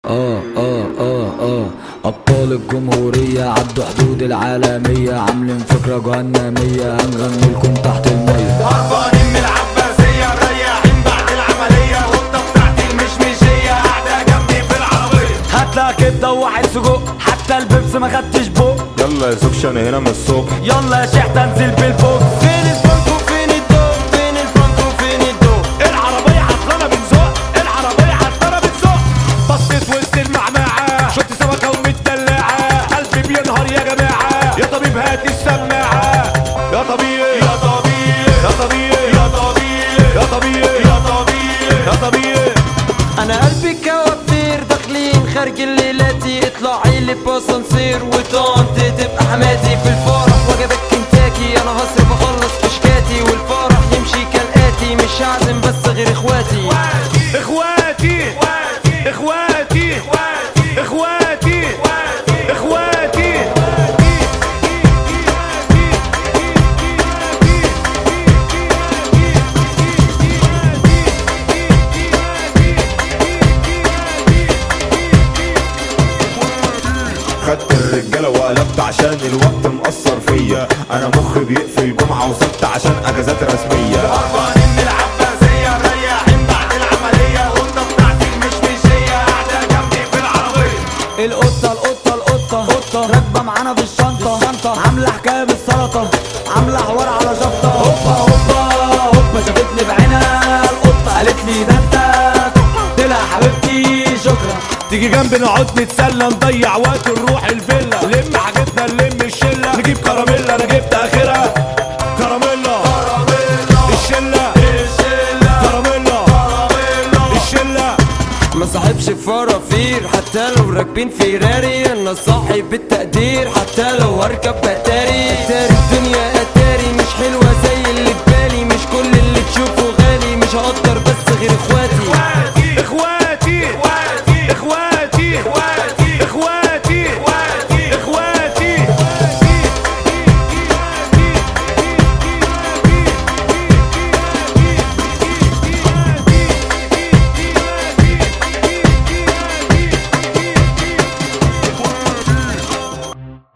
اه اه اه اه ابطال الجمهورية عدوا حدود العالمية عاملين فكرة جهنمية هنغني لكم تحت المية هربانين من العباسية مريحين بعد العملية القطة بتاعتي المشمشية قاعدة جنبي في العربية هاتلها كبده وواحد سجق حتى البيبس ما خدتش بق يلا يا زوجش انا هنا من الصبح يلا يا شيخ تنزل بالبوك فين الفرنكو فين الدوق فين الفرنكو فين الدوق العربية عطلانة بنزق العربية عطلانة بنزق بصيت وسط المعمعة شفت سمكة ومتدلعة قلبي بينهار يا جماعة يا طبيب هات السماعة يا طبيعي يا طبيعي يا طبيعي يا طبيعي يا طبيعي يا طبيعي يا طبيعي انا قلبي كوافير داخلين خارج الليلاتي اطلعي لي باسانسير وطنط تبقى حماتي في الفرح وجبك كنتاكي انا هصرف اخلص كشكاتي والفرح يمشي كالاتي مش هعزم بس غير اخواتي اخواتي اخواتي اخواتي اخواتي خدت الرجاله وقلبت عشان الوقت مأثر فيا انا مخي بيقفل جمعه وسبت عشان اجازات رسميه هربانين من العباسية مريحين بعد العملية القطة بتاعتي المشمشية قاعدة جنبي في العربية القطة القطة القطة قطة راكبة معانا في الشنطة شنطة عاملة حكاية بالسلطة عاملة حوار على شفطة هوبا هوبا هوبا شافتني بعينها القطة قالت لي ده انت قلت لها حبيبتي شكرا تيجي جنبي نقعد نتسلى نضيع وقت نروح الفيلا لم حاجتنا نلم الشلة نجيب كراميلا انا جبت اخرها كراميلا الشلة كراميلا الشلة ما صاحبش فرافير حتى لو راكبين فيراري انا صاحب بالتقدير حتى لو هركب اتاري اتاري الدنيا اتاري مش حلوة زي